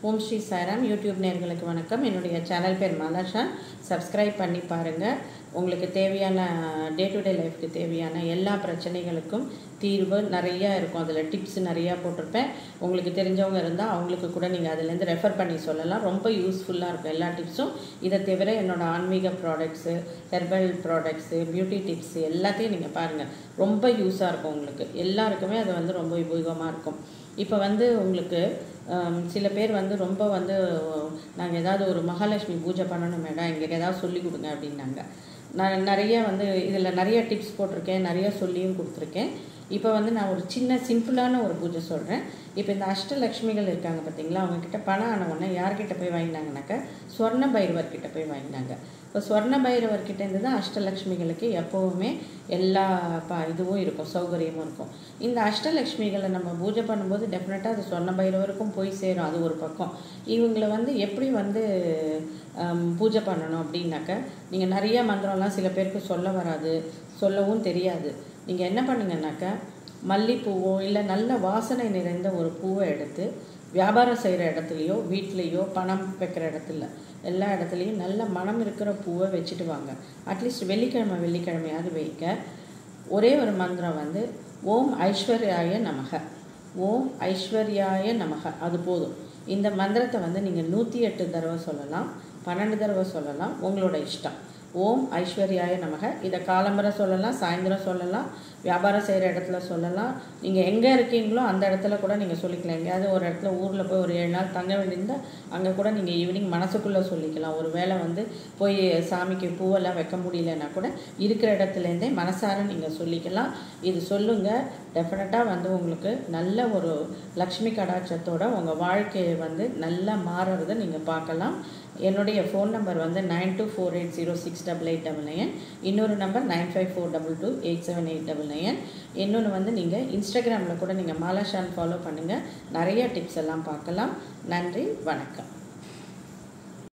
ஓம் Sri Sairam YouTube நேர்களுக்கு வணக்கம் என்னுடைய சேனல் பேர் மாலாஷா சப்ஸ்கிரைப் பண்ணி பாருங்கள் உங்களுக்கு தேவையான டே டு டே லைஃப்க்கு தேவையான எல்லா பிரச்சனைகளுக்கும் தீர்வு நிறையா இருக்கும் அதில் டிப்ஸ் நிறையா போட்டிருப்பேன் உங்களுக்கு தெரிஞ்சவங்க இருந்தால் அவங்களுக்கு கூட நீங்கள் அதுலேருந்து ரெஃபர் பண்ணி சொல்லலாம் ரொம்ப யூஸ்ஃபுல்லாக இருக்கும் எல்லா டிப்ஸும் இதை தவிர என்னோட ஆன்மீக products herbal products beauty tips எல்லாத்தையும் நீங்கள் பாருங்கள் ரொம்ப யூஸாக இருக்கும் உங்களுக்கு எல்லாருக்குமே அது வந்து ரொம்ப உபயோகமாக இருக்கும் இப்போ வந்து உங்களுக்கு ஹம், சில பேர் வந்து ரொம்ப வந்து நாங்கள் ஏதாவது ஒரு மகாலட்சுமி பூஜை பண்ணணும் மேடம் எங்களுக்கு ஏதாவது சொல்லி கொடுங்க அப்படின்னாங்க நான் நிறைய வந்து இதில் நிறைய டிப்ஸ் போட்டிருக்கேன் நிறைய சொல்லியும் கொடுத்துருக்கேன் இப்போ வந்து நான் ஒரு சின்ன சிம்பிளான ஒரு பூஜை சொல்கிறேன் இப்போ இந்த அஷ்டலக்ஷ்மிகள் இருக்காங்க பார்த்தீங்களா அவங்கக்கிட்ட பணம் ஆன உடனே யார்கிட்ட போய் வாங்கினாங்கனாக்கா ஸ்வர்ண பைரவர்கிட்ட போய் வாங்கினாங்க இப்போ ஸ்வர்ண பைரவர்கிட்ட இருந்து தான் அஷ்டலக்ஷ்மிகளுக்கு எப்போவுமே எல்லா ப இதுவும் இருக்கும் சௌகரியமும் இருக்கும் இந்த அஷ்டலக்ஷ்மிகளை நம்ம பூஜை பண்ணும்போது டெஃபினட்டாக அது சொன்ன பைரவருக்கும் போய் சேரும் அது ஒரு பக்கம் இவங்களை வந்து எப்படி வந்து ஹம், பூஜை பண்ணணும் அப்படின்னாக்க நீங்கள் நிறைய மந்திரம்லாம் சில பேருக்கு சொல்ல வராது சொல்லவும் தெரியாது நீங்கள் என்ன பண்ணுங்கன்னாக்கா மல்லிப்பூவோ இல்லை நல்ல வாசனை நிறைந்த ஒரு பூவை எடுத்து வியாபாரம் செய்கிற இடத்துலையோ வீட்லேயோ பணம் வைக்கிற இடத்துல எல்லா இடத்துலையும் நல்ல மனம் இருக்கிற பூவை வச்சுட்டு வாங்க அட்லீஸ்ட் வெள்ளிக்கிழமை வெள்ளிக்கிழமையாவது வைக்க ஒரே ஒரு மந்திரம் வந்து ஓம் ஐஸ்வர்யாய நமக ஓம் ஐஸ்வர்யாய நமக அது போதும் இந்த மந்திரத்தை வந்து நீங்கள் நூற்றி எட்டு தடவை சொல்லலாம் பன்னெண்டு தடவை சொல்லலாம் உங்களோட இஷ்டம் ஓம் ஐஸ்வர்யாய நமக இதை காலம்பரை சொல்லலாம் சாயந்தரம் சொல்லலாம் வியாபாரம் செய்கிற இடத்துல சொல்லலாம் நீங்கள் எங்கே இருக்கீங்களோ அந்த இடத்துல கூட நீங்கள் சொல்லிக்கலாம் எங்கேயாவது ஒரு இடத்துல ஊரில் போய் ஒரு ஏழு நாள் தங்க வேண்டியிருந்தால் அங்கே கூட நீங்கள் ஈவினிங் மனசுக்குள்ளே சொல்லிக்கலாம் ஒரு வேளை வந்து போய் சாமிக்கு பூவெல்லாம் வைக்க முடியலன்னா கூட இருக்கிற இடத்துலேருந்தே மனசார நீங்கள் சொல்லிக்கலாம் இது சொல்லுங்கள் டெஃபினட்டாக வந்து உங்களுக்கு நல்ல ஒரு லக்ஷ்மி கடாட்சத்தோட உங்கள் வாழ்க்கையை வந்து நல்லா மாறுறதை நீங்கள் பார்க்கலாம் என்னுடைய ஃபோன் நம்பர் வந்து nine two four eight zero six double eight double nine இன்னொரு number nine five four double two eight seven eight double nine இன்னொன்று வந்து நீங்கள் இன்ஸ்டாகிராமில் கூட நீங்கள் மாலாஷான் ஃபாலோ பண்ணுங்கள் நிறைய டிப்ஸ் எல்லாம் பார்க்கலாம் நன்றி வணக்கம்